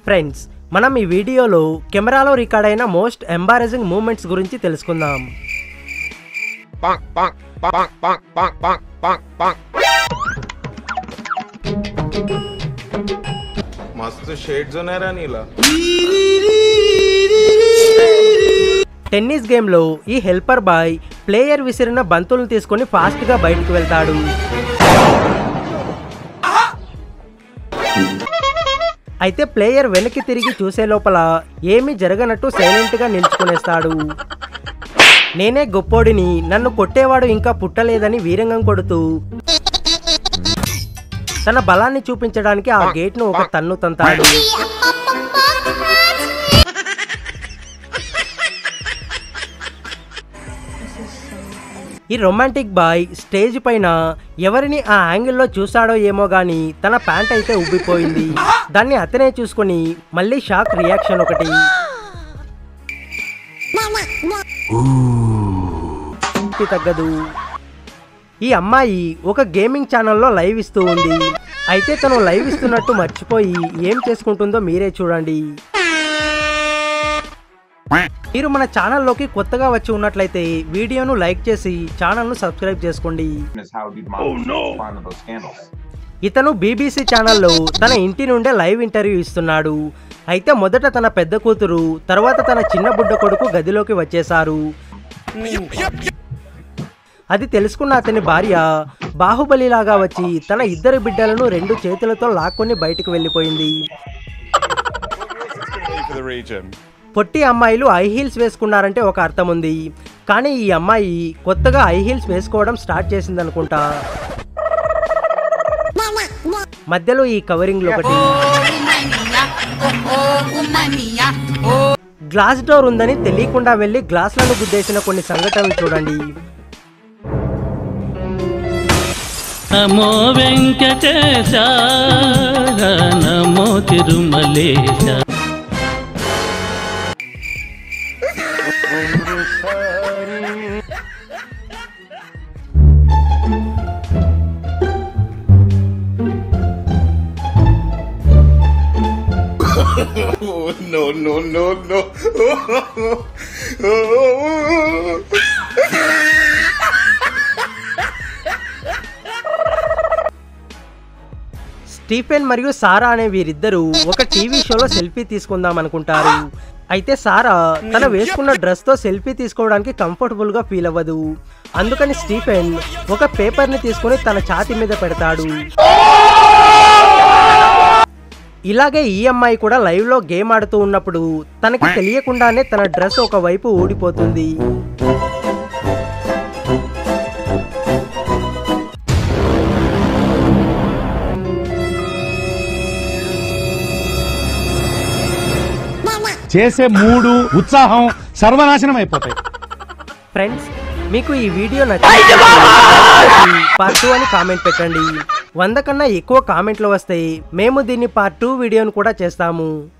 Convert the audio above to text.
Friends మనం ఈ వీడియోలో కెమెరాలో రికార్డ్ అయిన మోస్ట్ ఎంబారసింగ్ మూమెంట్స్ గురించి తెలుసుకుందాం bonk, bonk, bonk, bonk, bonk, bonk, bonk, bonk. मस्त शेड्स ఉన్నాయరా నీలా టెన్నిస్ గేమ్లో ఈ హెల్పర్ బాయ్ ప్లేయర్ విసిరిన బంతులను తీసుకొని ఫాస్ట్గా బయటకు వెళ్తాడు అయితే ప్లేయర్ వెనక్కి తిరిగి చూసే లోపల ఏమీ జరగనట్టు సైలెంట్గా నిల్చుకునేస్తాడు నేనే గొప్పోడిని నన్ను కొట్టేవాడు ఇంకా పుట్టలేదని వీరంగం కొడుతూ తన బలాన్ని చూపించడానికి ఆ గేట్ను ఒక తన్ను తంతాడు ఈ రొమాంటిక్ బాయ్ స్టేజ్ పైన ఎవరిని ఆ యాంగిల్లో చూశాడో ఏమో గాని తన ప్యాంట్ అయితే ఉబ్బిపోయింది దాన్ని అతనే చూసుకొని మళ్ళీ షాక్ రియాక్షన్ ఒకటి తృప్తి తగ్గదు ఈ అమ్మాయి ఒక గేమింగ్ ఛానల్లో లైవ్ ఇస్తూ ఉంది అయితే తను లైవ్ ఇస్తున్నట్టు మర్చిపోయి ఏం చేసుకుంటుందో మీరే చూడండి మీరు మన ఛానల్లోకి కొత్తగా వచ్చి ఉన్నట్లయితే వీడియోను లైక్ చేసి ఛానల్ను సబ్స్క్రైబ్ చేసుకోండి is how these models respond to those scandals. ఇతను బీబీసీ ఛానల్లో తన ఇంటి నుండే లైవ్ ఇంటర్వ్యూ ఇస్తున్నాడు అయితే మొదట తన పెద్ద కూతురు తర్వాత తన చిన్న బుడ్డ కొడుకు గదిలోకి వచ్చేశారు అది తెలుసుకున్న అతని భార్య బాహుబలిలాగా వచ్చి తన ఇద్దరు బిడ్డలను రెండు చేతులతో లాక్కొని బయటకు వెళ్ళిపోయింది for the region. పొట్టి అమ్మాయిలు హై హీల్స్ వేసుకున్నారంటే ఒక అర్థం ఉంది కానీ ఈ అమ్మాయి కొత్తగా హై హీల్స్ వేసుకోవడం స్టార్ట్ చేసింది అనుకుంటా మధ్యలో ఈ కవరింగ్ ఒకటి గ్లాస్ డోర్ ఉందని తెలియకుండా వెళ్ళి గ్లాసులను గుద్దేసిన కొన్ని సంఘటనలు చూడండి నమో వెంకటేశ నమో Tirumalesha no no no no Stephen మరియు సారా అనే వీరిద్దరూ ఒక టీవీ షోలో సెల్ఫీ తీసుకుందాం అనుకుంటారు అయితే సారా తన వేసుకున్న డ్రెస్ తో సెల్ఫీ తీసుకోవడానికి కంఫర్టబుల్ గా ఫీల్ అవ్వదు అందుకని స్టీఫెన్ ఒక పేపర్ ని తీసుకొని తన ఛాతి మీద పెడతాడు ఇలాగే ఈ అమ్మాయి కూడా లైవ్ లో గేమ్ ఆడుతూ ఉన్నప్పుడు తనకి తెలియకుండానే తన డ్రెస్ ఒక వైపు ఊడిపోతుంది చేసే మూడు ఉత్సాహం సర్వనాశనం అయిపోతాయి ఫ్రెండ్స్ మీకు ఈ వీడియో నచ్చింది పార్ట్ టూ అని కామెంట్ పెట్టండి వంద కన్నా ఎక్కువ కామెంట్లు వస్తాయి మేము దీన్ని పార్ట్ టూ వీడియోను కూడా చేస్తాము